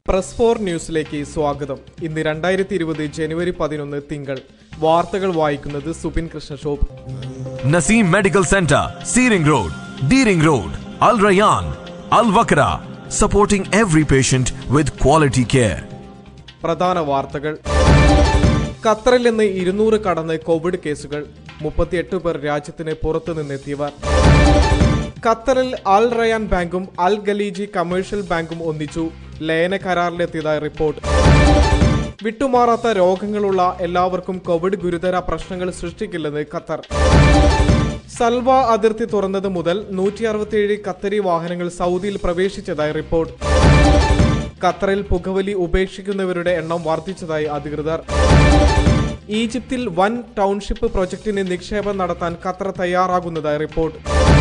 Press four ന്യൂസിലേക്ക് സ്വാഗതം ഇന്ന് രണ്ടായിരത്തി ഇരുപത് ജനുവരി പതിനൊന്ന് തിങ്കൾ വാർത്തകൾ വായിക്കുന്നത് Subin കൃഷ്ണശോഭ് Naseem Medical Center, Searing Road, Deering Road, Al Rayyan, Al Wakra, supporting every patient with quality care. പ്രധാന വാർത്തകൾ ഖത്തറിൽ നിന്ന് ഇരുന്നൂറ് കടന്ന് കോവിഡ് കേസുകൾ മുപ്പത്തിയെട്ട് പേർ രാജ്യത്തിന് പുറത്തു നിന്നെത്തിയവർ ഖത്തറിൽ അൽ റയാൻ ബാങ്കും അൽ ഗലീജി കമേഴ്ഷ്യൽ ബാങ്കും ഒന്നിച്ചു ലയന കരാറിലെത്തിയതായി റിപ്പോർട്ട് വിട്ടുമാറാത്ത രോഗങ്ങളുള്ള എല്ലാവർക്കും കോവിഡ് ഗുരുതര പ്രശ്നങ്ങൾ സൃഷ്ടിക്കില്ലെന്ന് ഖത്തർ സൽവ അതിർത്തി തുറന്നത് മുതൽ നൂറ്റി അറുപത്തിയേഴ് ഖത്തരി വാഹനങ്ങൾ സൗദിയിൽ പ്രവേശിച്ചതായി റിപ്പോർട്ട് ഖത്തറിൽ പുകവലി ഉപേക്ഷിക്കുന്നവരുടെ എണ്ണം വർദ്ധിച്ചതായി അധികൃതർ ഈജിപ്തിൽ വൻ ടൗൺഷിപ്പ് പ്രൊജക്ടിന് നിക്ഷേപം നടത്താൻ ഖത്തർ തയ്യാറാകുന്നതായി റിപ്പോർട്ട്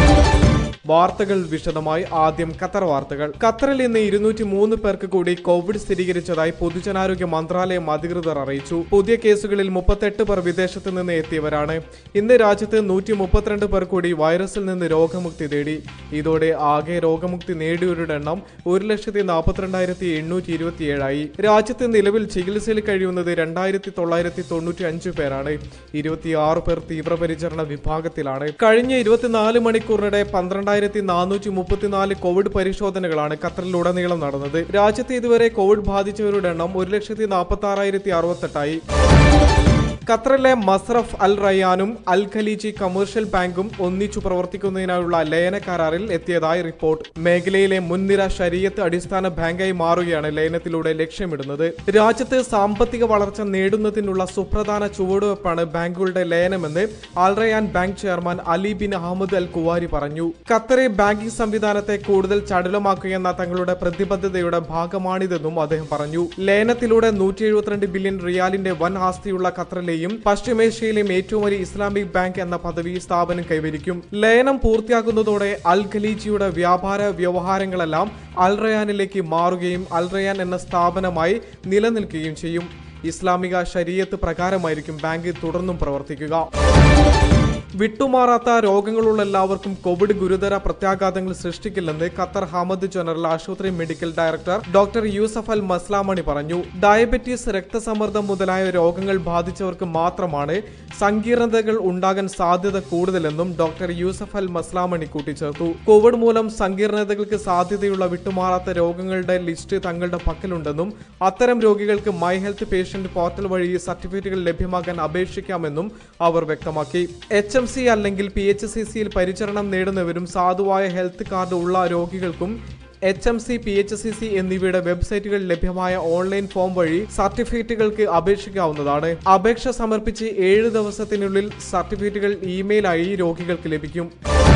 വാർത്തകൾ വിശദമായി ആദ്യം ഖത്തർ വാർത്തകൾ ഖത്തറിൽ ഇന്ന് ഇരുന്നൂറ്റി മൂന്ന് പേർക്ക് കൂടി കോവിഡ് സ്ഥിരീകരിച്ചതായി പൊതുജനാരോഗ്യ മന്ത്രാലയം അധികൃതർ അറിയിച്ചു പുതിയ കേസുകളിൽ മുപ്പത്തെട്ട് പേർ വിദേശത്ത് നിന്ന് എത്തിയവരാണ് ഇന്ന് രാജ്യത്ത് നൂറ്റി മുപ്പത്തിരണ്ട് പേർ കൂടി വൈറസിൽ നിന്ന് രോഗമുക്തി നേടി ഇതോടെ ആകെ രോഗമുക്തി നേടിയവരുടെ എണ്ണം ഒരു ലക്ഷത്തി നാൽപ്പത്തിരണ്ടായിരത്തി എണ്ണൂറ്റി ഇരുപത്തിയേഴായി രാജ്യത്ത് നിലവിൽ ചികിത്സയിൽ കഴിയുന്നത് രണ്ടായിരത്തി തൊള്ളായിരത്തി തൊണ്ണൂറ്റി അഞ്ച് പേരാണ് ഇരുപത്തിയാറ് പേർ തീവ്രപരിചരണ വിഭാഗത്തിലാണ് കഴിഞ്ഞ ഇരുപത്തിനാല് മണിക്കൂറിനിടെ പന്ത്രണ്ടായിരത്തി നാനൂറ്റി മുപ്പത്തിനാല് കോവിഡ് പരിശോധനകളാണ് ഖത്തറിലുടനീളം നടന്നത് രാജ്യത്ത് ഇതുവരെ കോവിഡ് ബാധിച്ചവരുടെ എണ്ണം ഒരു ലക്ഷത്തി നാൽപ്പത്തി ആറായിരത്തി അറുപത്തെട്ടായി ഖത്തറിലെ മസ്റഫ് അൽ റയാനും അൽ ഖലീജി കമേഴ്ഷ്യൽ ബാങ്കും ഒന്നിച്ചു പ്രവർത്തിക്കുന്നതിനായുള്ള ലയന കരാറിൽ എത്തിയതായി റിപ്പോർട്ട് മേഖലയിലെ മുൻനിര ശരീരത്ത് അടിസ്ഥാന ബാങ്കായി മാറുകയാണ് ലയനത്തിലൂടെ ലക്ഷ്യമിടുന്നത് രാജ്യത്ത് സാമ്പത്തിക വളർച്ച നേടുന്നതിനുള്ള സുപ്രധാന ചുവടുവെപ്പാണ് ബാങ്കുകളുടെ ലയനമെന്ന് Al Rayyan Bank chairman Ali bin Ahmed Al Kuwari പറഞ്ഞു ഖത്തറെ ബാങ്കിംഗ് സംവിധാനത്തെ കൂടുതൽ ചടുലമാക്കുകയെന്ന തങ്ങളുടെ പ്രതിബദ്ധതയുടെ ഭാഗമാണിതെന്നും അദ്ദേഹം പറഞ്ഞു ലയനത്തിലൂടെ നൂറ്റി എഴുപത്തിരണ്ട് ബില്യൺ റിയാലിന്റെ വൻ ആസ്തിയുള്ള ഖത്തറിലെയും പശ്ചിമേഷ്യയിലെയും ഏറ്റവും വലിയ ഇസ്ലാമിക് ബാങ്ക് എന്ന പദവി സ്ഥാപനം കൈവരിക്കും ലയനം പൂർത്തിയാക്കുന്നതോടെ അൽ ഖലീജിയുടെ വ്യാപാര വ്യവഹാരങ്ങളെല്ലാം അൽ റയാനിലേക്ക് മാറുകയും അൽ റയാൻ എന്ന സ്ഥാപനമായി നിലനിൽക്കുകയും ചെയ്യും ഇസ്ലാമിക ശരീരത്ത് പ്രകാരമായിരിക്കും ബാങ്ക് തുടർന്നും പ്രവർത്തിക്കുക വിട്ടുമാറാത്ത രോഗങ്ങളുള്ള എല്ലാവർക്കും കോവിഡ് ഗുരുതര പ്രത്യാഘാതങ്ങൾ സൃഷ്ടിക്കില്ലെന്ന് ഖത്തർ ഹമദ് ജനറൽ ആശുപത്രി medical director doctor Yousef Al Maslamani പറഞ്ഞു ഡയബറ്റീസ് രക്തസമ്മർദ്ദം മുതലായ രോഗങ്ങൾ ബാധിച്ചവർക്ക് മാത്രമാണ് സങ്കീർണതകൾ ഉണ്ടാകാൻ സാധ്യത കൂടുതലെന്നും ഡോക്ടർ യൂസഫ് അൽ മസ്ലാമണി കൂട്ടിച്ചേർത്തു കോവിഡ് മൂലം സങ്കീർണതകൾക്ക് സാധ്യതയുള്ള വിട്ടുമാറാത്ത രോഗങ്ങളുടെ ലിസ്റ്റ് തങ്ങളുടെ പക്കലുണ്ടെന്നും അത്തരം രോഗികൾക്ക് മൈ ഹെൽത്ത് പേഷ്യന്റ് പോർട്ടൽ വഴി സർട്ടിഫിക്കറ്റുകൾ ലഭ്യമാക്കാൻ അപേക്ഷിക്കാമെന്നും അവർ വ്യക്തമാക്കി എച്ച് എം സി അല്ലെങ്കിൽ പി എച്ച് സി സിയിൽ പരിചരണം നേടുന്നവരും സാധുവായ ഹെൽത്ത് കാർഡ് ഉള്ള രോഗികൾക്കും H M C P H C C എന്നിവയുടെ വെബ്സൈറ്റുകൾ ലഭ്യമായ ഓൺലൈൻ ഫോം വഴി സർട്ടിഫിക്കറ്റുകൾക്ക് അപേക്ഷിക്കാവുന്നതാണ് അപേക്ഷ സമർപ്പിച്ച് ഏഴ് ദിവസത്തിനുള്ളിൽ സർട്ടിഫിക്കറ്റുകൾ ഇമെയിലായി രോഗികൾക്ക് ലഭിക്കും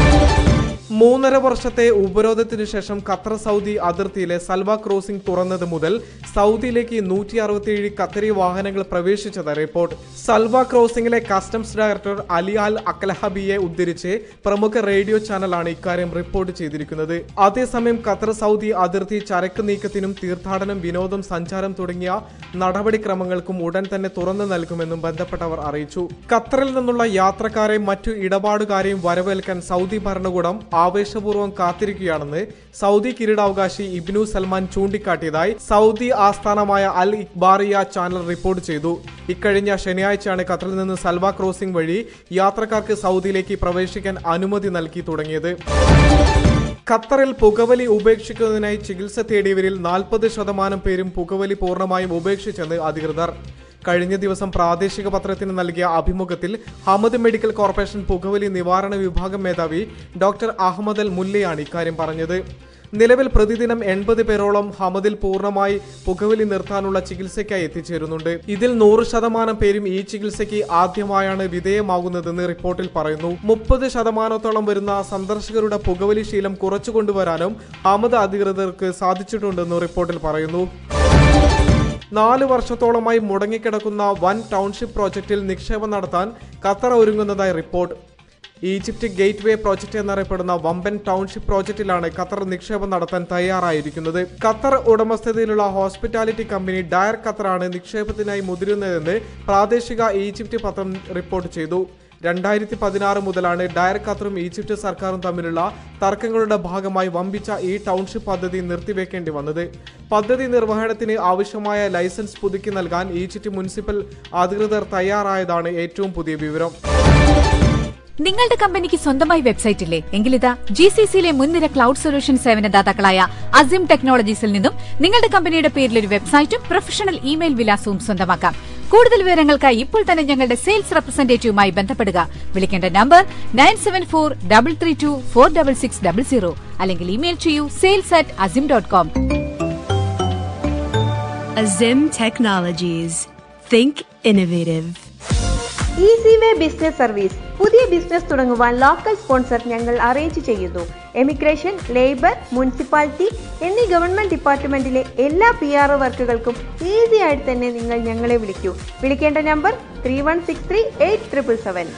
മൂന്നര വർഷത്തെ ഉപരോധത്തിനു ശേഷം ഖത്തർ സൗദി അതിർത്തിയിലെ സൽവ ക്രോസിംഗ് തുറന്നത് മുതൽ സൗദിയിലേക്ക് നൂറ്റി അറുപത്തിയേഴ് ഖത്തരി വാഹനങ്ങൾ പ്രവേശിച്ചത് റിപ്പോർട്ട് സൽവ ക്രോസിംഗിലെ കസ്റ്റംസ് ഡയറക്ടർ അലി അൽ അക്ലഹബിയെ ഉദ്ധരിച്ച് പ്രമുഖ റേഡിയോ ചാനലാണ് ഇക്കാര്യം റിപ്പോർട്ട് ചെയ്തിരിക്കുന്നത് അതേസമയം ഖത്തർ സൗദി അതിർത്തി ചരക്ക് നീക്കത്തിനും തീർത്ഥാടനം വിനോദം സഞ്ചാരം തുടങ്ങിയ നടപടിക്രമങ്ങൾക്കും ഉടൻ തന്നെ തുറന്നു നൽകുമെന്നും ബന്ധപ്പെട്ടവർ അറിയിച്ചു ഖത്തറിൽ നിന്നുള്ള യാത്രക്കാരെയും മറ്റു ഇടപാടുകാരെയും വരവേൽക്കാൻ സൗദി ഭരണകൂടം ആവേശപൂർവ്വം കാത്തിരിക്കുകയാണെന്ന് സൗദി കിരീടാവകാശി ഇബ്നു സൽമാൻ ചൂണ്ടിക്കാട്ടിയതായി സൗദി ആസ്ഥാനമായ അൽ ഇക്ബാറിയ ചാനൽ റിപ്പോർട്ട് ചെയ്തു ഇക്കഴിഞ്ഞ ശനിയാഴ്ചയാണ് ഖത്തറിൽ നിന്ന് സൽവ ക്രോസിംഗ് വഴി യാത്രക്കാർക്ക് സൗദിയിലേക്ക് പ്രവേശിക്കാൻ അനുമതി നൽകി തുടങ്ങിയത് ഖത്തറിൽ പുകവലി ഉപേക്ഷിക്കുന്നതിനായി ചികിത്സ തേടിയവരിൽ നാൽപ്പത് ശതമാനം പേരും പുകവലി പൂർണ്ണമായും ഉപേക്ഷിച്ചെന്ന് അധികൃതർ കഴിഞ്ഞ ദിവസം പ്രാദേശിക പത്രത്തിന് നൽകിയ അഭിമുഖത്തിൽ ഹമദ് മെഡിക്കൽ കോർപ്പറേഷൻ പുകവലി നിവാരണ വിഭാഗം മേധാവി ഡോക്ടർ അഹമ്മദ് അൽ മുല്ലയാണ് ഇക്കാര്യം പറഞ്ഞത് നിലവിൽ പ്രതിദിനം എൺപത് പേരോളം ഹമദിൽ പൂർണ്ണമായി പുകവലി നിർത്താനുള്ള ചികിത്സയ്ക്കായി എത്തിച്ചേരുന്നുണ്ട് ഇതിൽ നൂറ് ശതമാനം പേരും ഈ ചികിത്സയ്ക്ക് ആദ്യമായാണ് വിധേയമാകുന്നതെന്ന് റിപ്പോർട്ടിൽ പറയുന്നു മുപ്പത് ശതമാനത്തോളം വരുന്ന സന്ദർശകരുടെ പുകവലി ശീലം കുറച്ചു കൊണ്ടുവരാനും ഹമദ് അധികൃതർക്ക് സാധിച്ചിട്ടുണ്ടെന്ന് റിപ്പോർട്ടിൽ പറയുന്നു നാല് വർഷത്തോളമായി മുടങ്ങിക്കിടക്കുന്ന വൻ ടൗൺഷിപ്പ് പ്രോജക്റ്റിൽ നിക്ഷേപം നടത്താൻ ഖത്തർ ഒരുങ്ങുന്നതായി report Egypt gateway project എന്നറിയപ്പെടുന്ന വമ്പൻ ടൗൺഷിപ്പ് പ്രോജക്റ്റിലാണ് ഖത്തർ നിക്ഷേപം നടത്താൻ തയ്യാറായിരിക്കുന്നത് ഖത്തർ ഉടമസ്ഥതയിലുള്ള ഹോസ്പിറ്റാലിറ്റി കമ്പനി ഡയർ ഖത്തറാണ് നിക്ഷേപത്തിനായി മുതിരുന്നതെന്ന് പ്രാദേശിക ഈജിപ്റ്റ് പത്രം റിപ്പോർട്ട് ചെയ്തു രണ്ടായിരത്തി പതിനാറ് മുതലാണ് ഡയർ ഖത്തറും ഈജിപ്ത് സർക്കാരും തമ്മിലുള്ള തർക്കങ്ങളുടെ ഭാഗമായി വമ്പിച്ച ഈ ടൗൺഷിപ്പ് പദ്ധതി നിർത്തിവെക്കേണ്ടി വന്നത് പദ്ധതി നിർവഹണത്തിന് ആവശ്യമായ ലൈസൻസ് പുതുക്കി നൽകാൻ ഈജിപ്ത് മുനിസിപ്പൽ അധികൃതർ തയ്യാറായതാണ് ഏറ്റവും പുതിയ വിവരം നിങ്ങളുടെ കമ്പനിക്ക് സ്വന്തമായി വെബ്സൈറ്റ് ഇല്ലേ എങ്കിലിതാ ജി സി സിയിലെ മുൻനിര ക്ലൗഡ് സൊല്യൂഷൻ സേവനദാതാക്കളായ അസിം ടെക്നോളജീസിൽ നിന്നും നിങ്ങളുടെ കമ്പനിയുടെ പേരിൽ ഒരു വെബ്സൈറ്റും പ്രൊഫഷണൽ ഇമെയിൽ വിലാസവും സ്വന്തമാക്കാം കൂടുതൽ വിവരങ്ങൾക്കായി ഇപ്പോൾ തന്നെ ഞങ്ങളുടെ സെയിൽസ് റെപ്രസെന്റേറ്റീവുമായി ബന്ധപ്പെടുക വിളിക്കേണ്ട number nine seven four double three two four double six double zero അല്ലെങ്കിൽ ഇമെയിൽ ചെയ്യൂ sales at Azim dot com Azim Technologies. Think innovative. Easy way business service പുതിയ ബിസിനസ് തുടങ്ങുവാൻ ലോക്കൽ സ്പോൺസർ ഞങ്ങൾ അറേഞ്ച് ചെയ്യുന്നു emigration labour municipality എന്നീ government ഡിപ്പാർട്ട്മെന്റിലെ എല്ലാ P R വർക്കുകൾക്കും easy ആയിട്ട് തന്നെ നിങ്ങൾ ഞങ്ങളെ വിളിക്കൂ വിളിക്കേണ്ട number three one six three eight triple seven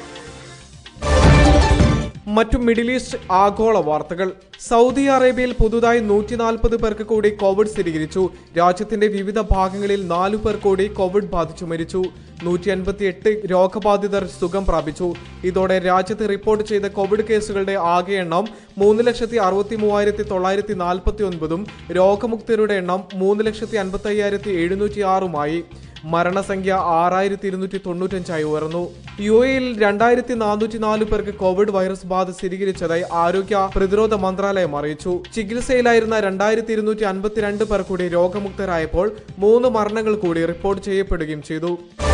മറ്റു മിഡിൽ ഈസ്റ്റ് ആഗോള വാർത്തകൾ സൗദി അറേബ്യയിൽ പുതുതായി നൂറ്റി നാൽപ്പത് പേർക്ക് കൂടി കോവിഡ് സ്ഥിരീകരിച്ചു രാജ്യത്തിന്റെ വിവിധ ഭാഗങ്ങളിൽ നാലു പേർ കൂടി കോവിഡ് ബാധിച്ചു മരിച്ചു നൂറ്റി അൻപത്തി എട്ട് രോഗബാധിതർ സുഖം പ്രാപിച്ചു ഇതോടെ രാജ്യത്ത് റിപ്പോർട്ട് ചെയ്ത കോവിഡ് കേസുകളുടെ ആകെ എണ്ണം മൂന്ന് ലക്ഷത്തി അറുപത്തി മൂവായിരത്തി തൊള്ളായിരത്തി നാൽപ്പത്തി ഒൻപതും രോഗമുക്തരുടെ എണ്ണം മൂന്ന് ലക്ഷത്തി അൻപത്തി അയ്യായിരത്തി എഴുന്നൂറ്റി ആറുമായി മരണസംഖ്യ ആറായിരത്തി ഇരുന്നൂറ്റി തൊണ്ണൂറ്റഞ്ചായി ഉയർന്നു യു എയിൽ രണ്ടായിരത്തി നാനൂറ്റി നാല് പേർക്ക് കോവിഡ് വൈറസ് ബാധ സ്ഥിരീകരിച്ചതായി ആരോഗ്യ പ്രതിരോധ മന്ത്രാലയം അറിയിച്ചു ചികിത്സയിലായിരുന്ന രണ്ടായിരത്തി ഇരുന്നൂറ്റി അൻപത്തിരണ്ട് പേർ കൂടി രോഗമുക്തരായപ്പോൾ മൂന്ന് മരണങ്ങൾ കൂടി റിപ്പോർട്ട് ചെയ്യപ്പെടുകയും ചെയ്തു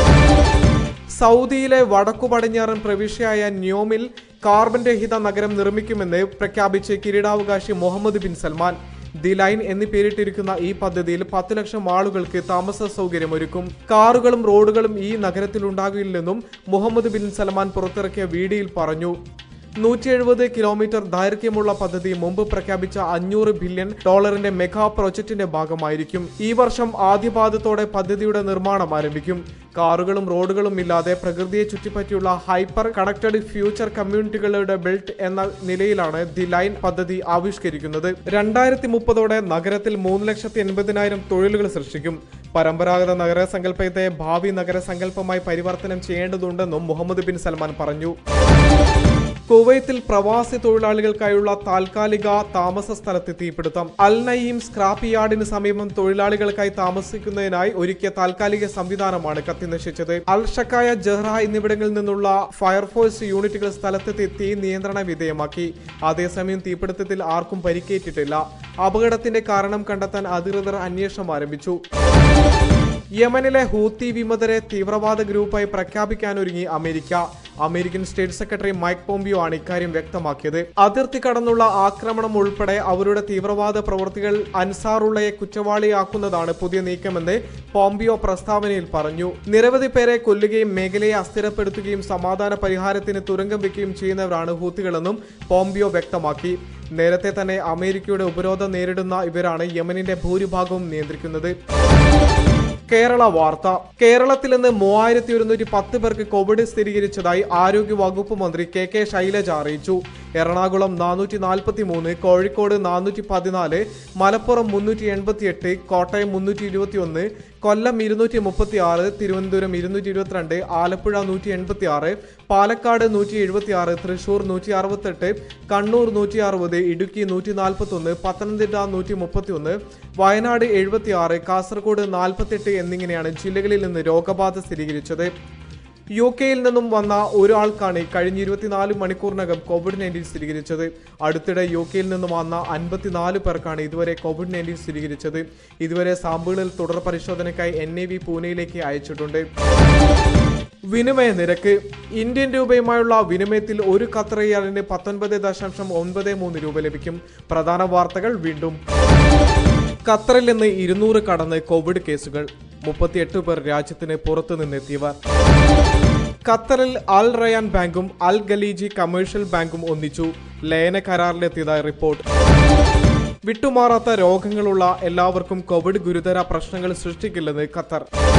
സൗദിയിലെ വടക്കു പടിഞ്ഞാറൻ പ്രവിശ്യയായ ന്യോമിൽ കാർബൺ രഹിത നഗരം നിർമ്മിക്കുമെന്ന് പ്രഖ്യാപിച്ച് കിരീടാവകാശി Mohammed bin Salman the Line എന്ന് പേരിട്ടിരിക്കുന്ന ഈ പദ്ധതിയിൽ പത്ത് ലക്ഷം ആളുകൾക്ക് താമസ സൗകര്യം ഒരുക്കും കാറുകളും റോഡുകളും ഈ നഗരത്തിൽ ഉണ്ടാകില്ലെന്നും മുഹമ്മദ് ബിൻ സൽമാൻ പുറത്തിറക്കിയ വീഡിയോയിൽ പറഞ്ഞു നൂറ്റി എഴുപത് കിലോമീറ്റർ ദൈർഘ്യമുള്ള പദ്ധതി മുമ്പ് പ്രഖ്യാപിച്ച അഞ്ഞൂറ് ബില്യൺ ഡോളറിന്റെ മെഗാ പ്രോജക്റ്റിന്റെ ഭാഗമായിരിക്കും ഈ വർഷം ആദ്യപാദത്തോടെ പദ്ധതിയുടെ നിർമ്മാണം ആരംഭിക്കും കാറുകളും റോഡുകളും ഇല്ലാതെ പ്രകൃതിയെ ചുറ്റിപ്പറ്റിയുള്ള ഹൈപ്പർ കണക്റ്റഡ് ഫ്യൂച്ചർ കമ്മ്യൂണിറ്റികളുടെ ബിൽറ്റ് എന്ന നിലയിലാണ് ദി ലൈൻ പദ്ധതി ആവിഷ്കരിക്കുന്നത് രണ്ടായിരത്തി മുപ്പതോടെ നഗരത്തിൽ മൂന്ന് ലക്ഷത്തി എൺപതിനായിരം തൊഴിലുകൾ സൃഷ്ടിക്കും പരമ്പരാഗത നഗരസങ്കല്പത്തെ ഭാവി നഗരസങ്കല്പമായി പരിവർത്തനം ചെയ്യേണ്ടതുണ്ടെന്നും മുഹമ്മദ് ബിൻ സൽമാൻ പറഞ്ഞു കുവൈത്തിൽ പ്രവാസി തൊഴിലാളികൾക്കായുള്ള താൽക്കാലിക താമസ സ്ഥലത്ത് തീപിടുത്തം അൽ നയീം സ്ക്രാപ്പ് യാർഡിന് സമീപം തൊഴിലാളികൾക്കായി താമസിക്കുന്നതിനായി ഒരുക്കിയ താൽക്കാലിക സംവിധാനമാണ് കത്തിനശിച്ചത് അൽ ഷക്കായ ജഹ്റ എന്നിവിടങ്ങളിൽ നിന്നുള്ള ഫയർഫോഴ്സ് യൂണിറ്റുകൾ സ്ഥലത്തെത്തി തീ നിയന്ത്രണ വിധേയമാക്കി അതേസമയം തീപിടുത്തത്തിൽ ആർക്കും പരിക്കേറ്റിട്ടില്ല അപകടത്തിന്റെ കാരണം കണ്ടെത്താൻ അധികൃതർ അന്വേഷണം ആരംഭിച്ചു യമനിലെ ഹൂത്തി വിമതരെ തീവ്രവാദ ഗ്രൂപ്പായി പ്രഖ്യാപിക്കാനൊരുങ്ങി America American state secretary Mike Pompeo ആണ് ഇക്കാര്യം വ്യക്തമാക്കിയത് അതിർത്തി കടന്നുള്ള ആക്രമണം ഉൾപ്പെടെ അവരുടെ തീവ്രവാദ പ്രവൃത്തികൾ അൻസാറുള്ളയെ കുറ്റവാളിയാക്കുന്നതാണ് പുതിയ നീക്കമെന്ന് പോംപിയോ പ്രസ്താവനയിൽ പറഞ്ഞു നിരവധി പേരെ കൊല്ലുകയും മേഖലയെ അസ്ഥിരപ്പെടുത്തുകയും സമാധാന പരിഹാരത്തിന് തുരങ്കം വെക്കുകയും ചെയ്യുന്നവരാണ് ഹൂത്തികളെന്നും പോംപിയോ വ്യക്തമാക്കി നേരത്തെ തന്നെ അമേരിക്കയുടെ ഉപരോധം നേരിടുന്ന ഇവരാണ് യമനിന്റെ ഭൂരിഭാഗവും നിയന്ത്രിക്കുന്നത് കേരള വാർത്ത കേരളത്തിൽ നിന്ന് മൂവായിരത്തി ഒരുന്നൂറ്റി പത്ത് പേർക്ക് കോവിഡ് സ്ഥിരീകരിച്ചതായി ആരോഗ്യ വകുപ്പ് മന്ത്രി കെ കെ ശൈലജ അറിയിച്ചു എറണാകുളം നാനൂറ്റി നാൽപ്പത്തി മൂന്ന് കോഴിക്കോട് നാനൂറ്റി പതിനാല് മലപ്പുറം മുന്നൂറ്റി എൺപത്തി എട്ട് കോട്ടയം മുന്നൂറ്റി ഇരുപത്തി ഒന്ന് കൊല്ലം ഇരുന്നൂറ്റി മുപ്പത്തി ആറ് തിരുവനന്തപുരം ഇരുന്നൂറ്റി ഇരുപത്തിരണ്ട് ആലപ്പുഴ നൂറ്റി എൺപത്തി ആറ് പാലക്കാട് നൂറ്റി എഴുപത്തി ആറ് തൃശൂർ നൂറ്റി അറുപത്തെട്ട് കണ്ണൂർ നൂറ്റി അറുപത് ഇടുക്കി നൂറ്റി നാൽപ്പത്തി ഒന്ന് പത്തനംതിട്ട നൂറ്റി മുപ്പത്തി ഒന്ന് വയനാട് എഴുപത്തി ആറ് കാസർഗോഡ് നാൽപ്പത്തെട്ട് എന്നിങ്ങനെയാണ് ജില്ലകളിൽ നിന്ന് രോഗബാധ സ്ഥിരീകരിച്ചത് യു കെയിൽ നിന്നും വന്ന ഒരാൾക്കാണ് കഴിഞ്ഞ ഇരുപത്തിനാല് മണിക്കൂറിനകം കോവിഡ് നയൻറ്റീൻ സ്ഥിരീകരിച്ചത് അടുത്തിടെ യു കെയിൽ നിന്നും വന്ന അൻപത്തിനാല് പേർക്കാണ് ഇതുവരെ കോവിഡ് നയൻറ്റീൻ സ്ഥിരീകരിച്ചത് ഇതുവരെ സാമ്പിളുകൾ തുടർ പരിശോധനയ്ക്കായി എൻ ഐ വി പൂനെയിലേക്ക് അയച്ചിട്ടുണ്ട് വിനിമയ നിരക്ക് ഇന്ത്യൻ രൂപയുമായുള്ള വിനിമയത്തിൽ ഒരു ഖത്തർ റിയാലിന് പത്തൊൻപത് ദശാംശം ഒൻപത് മൂന്ന് രൂപ ലഭിക്കും പ്രധാന വാർത്തകൾ വീണ്ടും ഖത്തറിൽ നിന്ന് ഇരുന്നൂറ് കടന്ന് കോവിഡ് കേസുകൾ മുപ്പത്തിയെട്ട് പേർ രാജ്യത്തിന് പുറത്തു നിന്നെത്തിയവർ ഖത്തറിൽ അൽ റയാൻ ബാങ്കും അൽ ഗലീജി കമേഴ്ഷ്യൽ ബാങ്കും ഒന്നിച്ചു ലയന കരാറിലെത്തിയതായി റിപ്പോർട്ട് വിട്ടുമാറാത്ത രോഗങ്ങളുള്ള എല്ലാവർക്കും കോവിഡ് ഗുരുതര പ്രശ്നങ്ങൾ സൃഷ്ടിക്കില്ലെന്ന് ഖത്തർ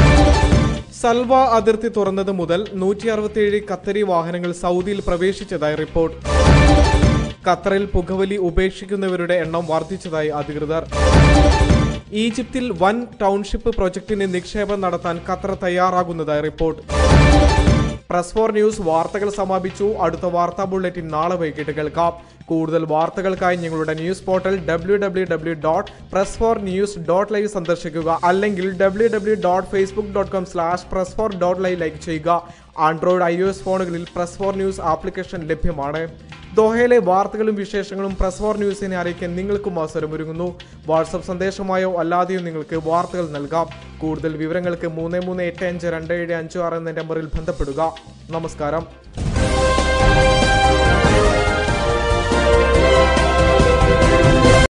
സൽവ അതിർത്തി തുറന്നത് മുതൽ നൂറ്റി അറുപത്തിയേഴ് ഖത്തരി വാഹനങ്ങൾ സൗദിയിൽ പ്രവേശിച്ചതായി റിപ്പോർട്ട് ഖത്തറിൽ പുകവലി ഉപേക്ഷിക്കുന്നവരുടെ എണ്ണം വർദ്ധിച്ചതായി അധികൃതർ ഈജിപ്തിൽ വൻ ടൗൺഷിപ്പ് പ്രൊജക്ടിന് നിക്ഷേപം നടത്താൻ ഖത്തർ തയ്യാറാകുന്നതായി റിപ്പോർട്ട് പ്രസ് ഫോർ ന്യൂസ് വാർത്തകൾ സമാപിച്ചു അടുത്ത വാർത്താ ബുള്ളറ്റിൻ നാളെ വൈകിട്ട് കേൾക്കാം കൂടുതൽ വാർത്തകൾക്കായി ഞങ്ങളുടെ news portal W W W dot press for news dot live സന്ദർശിക്കുക അല്ലെങ്കിൽ W W dot Facebook dot com slash press for dot live like ചെയ്യുക ആൻഡ്രോയിഡ് ഐ ഒ എസ് ഫോണുകളിൽ പ്രസ് ഫോർ ന്യൂസ് ആപ്ലിക്കേഷൻ ലഭ്യമാണ് ദോഹയിലെ വാർത്തകളും വിശേഷങ്ങളും press four ന്യൂസിനെ അറിയിക്കാൻ നിങ്ങൾക്കും അവസരമൊരുങ്ങുന്നു വാട്സപ്പ് സന്ദേശമായോ അല്ലാതെയോ നിങ്ങൾക്ക് വാർത്തകൾ നൽകാം കൂടുതൽ വിവരങ്ങൾക്ക് മൂന്ന് മൂന്ന് എട്ട് അഞ്ച് രണ്ട് ഏഴ് അഞ്ച് ആറ് എന്ന നമ്പറിൽ ബന്ധപ്പെടുക നമസ്കാരം